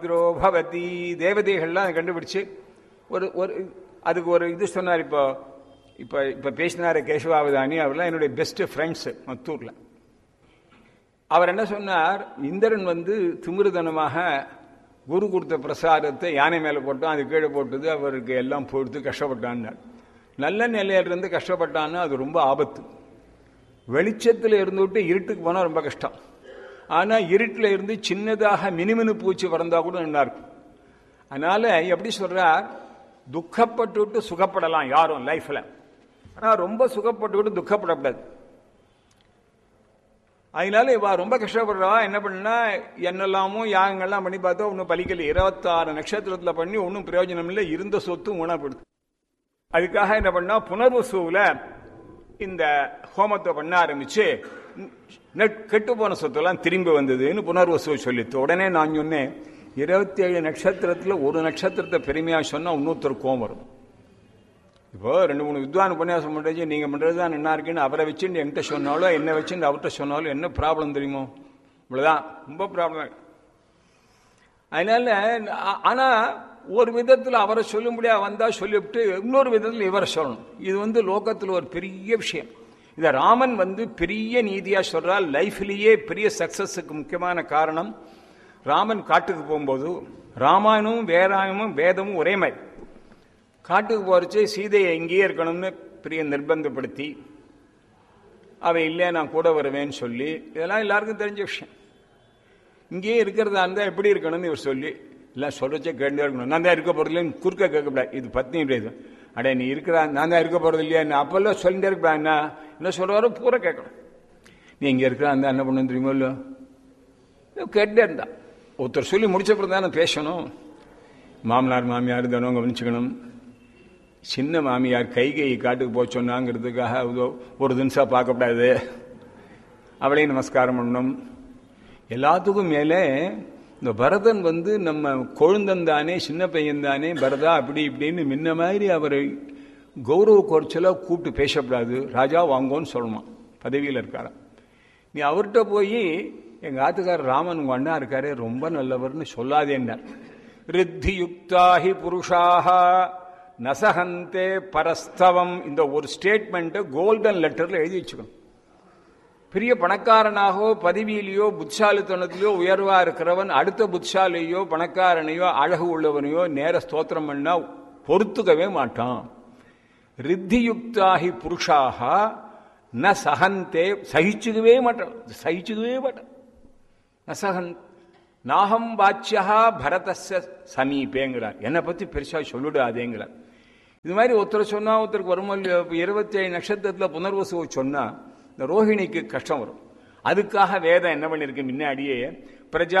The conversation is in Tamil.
பவதி தேவதைகள்லாம் அதை கண்டுபிடிச்சு ஒரு ஒரு அதுக்கு ஒரு இது சொன்னார் இப்போ இப்போ இப்போ பேசினார் கேசவாவதானி அவர்லாம் என்னுடைய பெஸ்ட் ஃப்ரெண்ட்ஸு மத்தூரில் அவர் என்ன சொன்னார் இந்திரன் வந்து திமிருதனமாக குரு கொடுத்த பிரசாதத்தை யானை மேலே போட்டோம் அது கீழே போட்டது அவருக்கு எல்லாம் பொறுத்து கஷ்டப்பட்டான்னார் நல்ல நிலையிலிருந்து கஷ்டப்பட்டான்னா அது ரொம்ப ஆபத்து வெளிச்சத்தில் இருந்துவிட்டு இருட்டுக்கு போனால் ரொம்ப கஷ்டம் ஆனால் இருட்டில் இருந்து சின்னதாக மினுமினு பூச்சி வளர்ந்தா கூட நல்லா இருக்கும் அதனால எப்படி சொல்றார் துக்கப்பட்டுவிட்டு சுகப்படலாம் யாரும் லைஃப்ல ஆனால் ரொம்ப சுகப்பட்டுவிட்டு துக்கப்படக்கூடாது அதனால இவா ரொம்ப கஷ்டப்படுறவா என்ன பண்ணா என்னெல்லாமோ யாகங்கள்லாம் பண்ணி பார்த்தா ஒன்றும் பலிக்கல இருபத்தாறு நட்சத்திரத்தில் பண்ணி ஒன்றும் பிரயோஜனம் இல்லை இருந்த சொத்து உணப்படுது அதுக்காக என்ன பண்ணா புனர்வசுவில் இந்த ஹோமத்தை பண்ண ஆரம்பிச்சு கெட்டு போன சொத்தெல்லாம் திரும்பி வந்ததுன்னு புனர்வசுவை சொல்லித்து உடனே நான் சொன்னேன் இருபத்தி ஏழு நட்சத்திரத்தில் ஒரு நட்சத்திரத்தை பெருமையாக சொன்னால் இன்னொருத்தர் கோவம் வரும் இப்போ ரெண்டு மூணு வித்வான் உபன்யாசம் பண்ணுறது நீங்கள் பண்ணுறது தான் என்ன இருக்குன்னு அவரை வச்சுட்டு என்கிட்ட சொன்னாலோ என்னை வச்சுட்டு அவர்கிட்ட சொன்னாலும் என்ன ப்ராப்ளம் தெரியுமோ இவ்வளோதான் ரொம்ப ப்ராப்ளம் அதனால ஆனால் ஒரு விதத்தில் அவரை சொல்லும்படியா வந்தால் சொல்லிவிட்டு இன்னொரு விதத்தில் இவரை சொல்லணும் இது வந்து லோகத்தில் ஒரு பெரிய விஷயம் இதை ராமன் வந்து பெரிய நீதியாக சொல்றால் லைஃப்லேயே பெரிய சக்சஸுக்கு முக்கியமான காரணம் ராமன் காட்டுக்கு போகும்போது ராமாயணமும் வேராயமும் வேதமும் ஒரே மாதிரி காட்டுக்கு போறச்சு சீதையை இங்கேயே இருக்கணும்னு பெரிய நிர்பந்தப்படுத்தி அவன் இல்லை நான் கூட வருவேன்னு சொல்லி இதெல்லாம் எல்லாருக்கும் தெரிஞ்ச விஷயம் இங்கேயே இருக்கிறதா இருந்தால் எப்படி இருக்கணும்னு இவர் சொல்லி எல்லாம் சொல்றச்சே கேட்டே இருக்கணும் நான் தான் இருக்க போறதில்லைன்னு குறுக்க கேட்கக்கூடாது இது பத்னியுடைய இது அடே நீ இருக்கிறா நான் தான் இருக்க போறது இல்லையா அப்பெல்லாம் சொல்லிட்டே இருப்பா என்ன என்ன சொல்றாரோ பூரா கேட்கணும் நீ இங்கே இருக்கிறா இருந்தா என்ன பண்ணணும் தெரியுமோ இல்லையோ கேட்டே இருந்தா ஒருத்தர் சொல்லி முடிச்சப்பறம் தானே பேசணும் மாமனார் மாமியார் தினம் கவனிச்சுக்கணும் சின்ன மாமியார் கைகை காட்டுக்கு போக சொன்னாங்கிறதுக்காக ஒரு தினசா பார்க்கக்கூடாது அவளையும் நமஸ்காரம் பண்ணணும் எல்லாத்துக்கும் மேலே இந்த பரதன் வந்து நம்ம கொழுந்தன் தானே சின்ன பையன் தானே பரதா அப்படி இப்படின்னு முன்ன மாதிரி அவரை கௌரவ குறைச்சலாக கூப்பிட்டு பேசக்கூடாது ராஜா வாங்கோன்னு சொல்லணும் பதவியில் இருக்காராம் நீ அவர்கிட்ட போய் எங்கள் ஆத்துக்காரர் ராமன் உங்கள் அண்ணா இருக்காரு ரொம்ப நல்லவர்னு சொல்லாதேன்னார் ரித்தி யுக்தாஹி புருஷாக நசகந்தே பரஸ்தவம் இந்த ஒரு ஸ்டேட்மெண்ட்டை கோல்டன் லெட்டரில் எழுதி வச்சுக்கணும் பெரிய பணக்காரனாகவோ பதவியிலேயோ புட்சாலித்தனத்திலேயோ உயர்வா இருக்கிறவன் அடுத்த புட்சாலியோ பணக்காரனையோ அழகு உள்ளவனையோ நேர ஸ்தோத்திரம் பண்ணா பொறுத்துக்கவே மாட்டான் ரித்தியுக்தாகி புருஷாக ந சகந்தே சகிச்சுக்கவே மாட்டான் சகிச்சுக்கவே மாட்டான் ந சகன் நாகம் வாச்சியா பரதஸ்ய சமீபேங்கிறார் என்னை பத்தி பெருசா சொல்லிடாதேங்கிறார் இது மாதிரி ஒருத்தர் சொன்னா ஒருத்தருக்கு வரும் இருபத்தி ஏழு நட்சத்திரத்தில் புனர்வசுவை சொன்னா இந்த ரோஹிணிக்கு கஷ்டம் வரும் அதுக்காக வேதம் என்ன பண்ணிருக்கு முன்னாடியே பிரஜா